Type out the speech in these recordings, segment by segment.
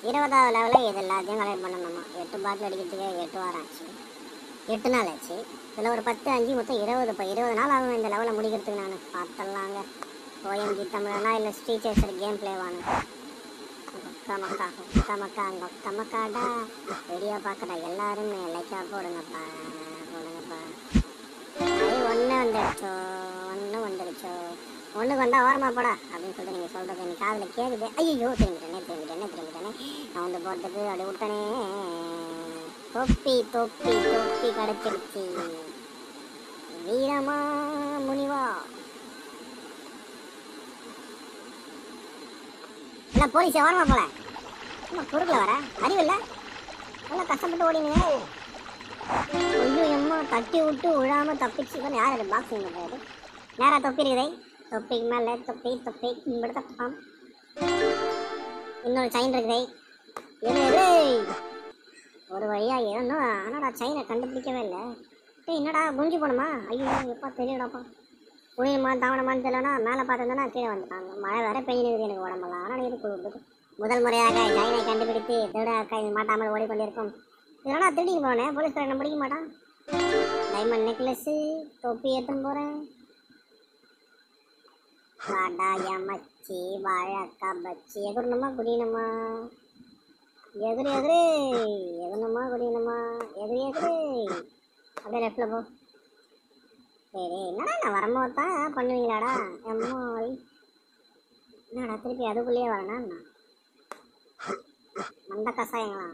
இருபதாவது லெவலில் இது எல்லாத்தையும் கலெக்ட் பண்ணணுமா எட்டு பாட்டில் அடிக்கிறதுக்கு எட்டு வாரம் ஆச்சு எட்டு நாள் ஆச்சு இதில் ஒரு பத்து அஞ்சு மொத்தம் இருபது இப்போ இருபது நாள் ஆகும் இந்த லெவலை முடிக்கிறதுக்கு நான் பார்த்தலாங்க ஓஎம்ஜி தமிழனா இல்லை ஸ்ரீ சேசர் கேம் பிளேவானு ஒக்க மக்கா ஒக்க மக்கா அங்கே ஒக்க மக்காடா வீடியோ பார்க்குற எல்லாருமே லைக்கா போடுங்கப்பா போடுங்கப்பா ஐ ஒன்று வந்துடுச்சோ ஒன்று வந்துடுச்சோ ஒன்று வந்தா ஓரமா போடா அப்படின்னு சொல்லிட்டு நீங்கள் சொல்கிறது எனக்கு காதில் கேட்குது ஐயோ திரும்பிட்டேனே திரும்பிட்டேனே திரும்பிட்டேனே நான் வந்து போகிறதுக்கு அப்படி விட்டனே தொப்பி தொப்பி தொப்பி கிடச்சிருச்சு வீரமா முனிவா இல்லை போலீஸ் ஓரமா போல என்ன குறுக்கில் வர அறிவில்ல நல்லா கஷ்டப்பட்டு ஓடினீங்க ஐயோ எம்மா தட்டி விட்டு விழாம தப்பிச்சு இவன் யார் அது பாக்ஸிங் பண்ணுறது நேராக தொப்பி இருக்குதே தொப்பிக்கு மேலே தொப்பி தொப்பி இப்படி தப்பாம் இன்னொரு செயின் இருக்குதே எது எது ஒரு வழியா ஏறணும் ஆனாடா செயினை கண்டுபிடிக்கவே இல்லை டேய் என்னடா குஞ்சு போகணுமா ஐயோ எப்பா தெரியலடாப்பா புனியமா தாவணமான்னு தெரியலனா மேலே பார்த்துருந்தோன்னா கீழே வந்துட்டாங்க மழை வேற பெய்யுது எனக்கு உடம்பெல்லாம் ஆனால் இது குளிர்ந்து முதல் முறையாக செயினை கண்டுபிடித்து திருட அக்கா இது மாட்டாமல் ஓடிக்கொண்டிருக்கும் இதெல்லாம் திருடிக்கு போனேன் போலீஸ்காரன் என்ன பிடிக்க மாட்டான் டைமண்ட் நெக்லஸ்ஸு தொப்பி எடுத்துன்னு போகிறேன் வாடாய மச்சி வாழக்கா பச்சி எகுறணுமா குடியணுமா எதிரி எதிரி எகுனமா குடியணுமா எதிரி எதிரி அப்படியே லெஃப்டில் போ சரி என்னடா நான் வரும்போது தான் பண்ணுவீங்களாடா எம்மா என்னடா திருப்பி அதுக்குள்ளேயே வரேனா நான் மந்த கசாயங்களா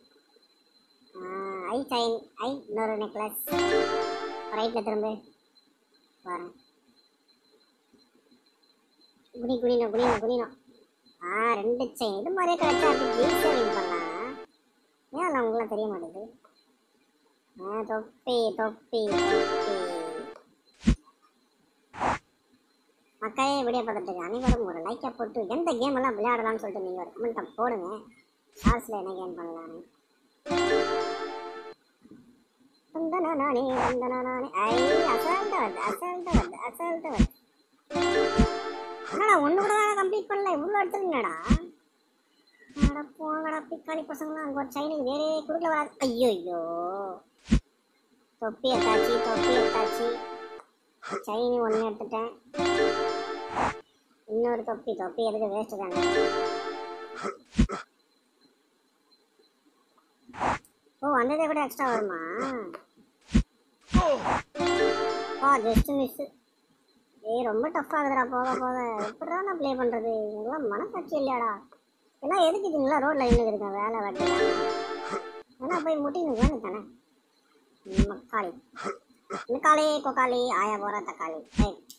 ஐ செயின் ஐ இன்னொரு நெக்லஸ் ரைட்டில் திரும்ப வரேன் குனி குனிணும் குனிணும் குனிணும் ஆ ரெண்டு செயின் இது மாதிரியே கிடைச்சா அப்படி ஈஸியாக வின் பண்ணலாம் ஏன் அதெல்லாம் உங்களாம் தெரிய மாட்டேங்குது ஆ தொப்பி தொப்பி தொப்பி மக்களே வீடியோ பார்த்துட்டு அனைவரும் ஒரு லைக்கை போட்டு எந்த கேம் எல்லாம் விளையாடலாம்னு சொல்லிட்டு நீங்கள் ஒரு கமெண்ட்டை போடுங்க ஷார்ட்ஸில் என்ன கேம் பண்ணலான்னு தந்தனானே தந்தனானே ஐ அசால்ட்டா வருது அசால்ட்டா வருது அசால்ட்டா வருது என்னடா ஒன்று கூட கம்ப்ளீட் பண்ணல இவ்வளோ எடுத்துருங்கடா அட போங்கடா பிக்காளி பசங்களாம் அங்கே ஒரு சைனுக்கு வேறே குறுக்கல வராது ஐயோ ஐயோ தொப்பி எடுத்தாச்சு தொப்பி எடுத்தாச்சு சைனி ஒன்று எடுத்துட்டேன் இன்னொரு தொப்பி தொப்பி எதுக்கு வேஸ்ட்டு தானே ஓ வந்ததே கூட எக்ஸ்ட்ரா வருமா ஆ ஜஸ்ட் மிஸ் ஏய் ரொம்ப டஃப் ஆகுதுடா போக போக எப்படிடா நான் ப்ளே பண்ணுறது இதெல்லாம் மனசாட்சி இல்லையாடா எல்லாம் எதுக்கு இதுங்களா ரோட்டில் நின்றுக்குதுங்க வேலை வெட்டலாம் ஏன்னா போய் முட்டின்னு வேணும் தானே மக்காளி முக்காளி கொக்காளி ஆயா போகிற தக்காளி ஏய்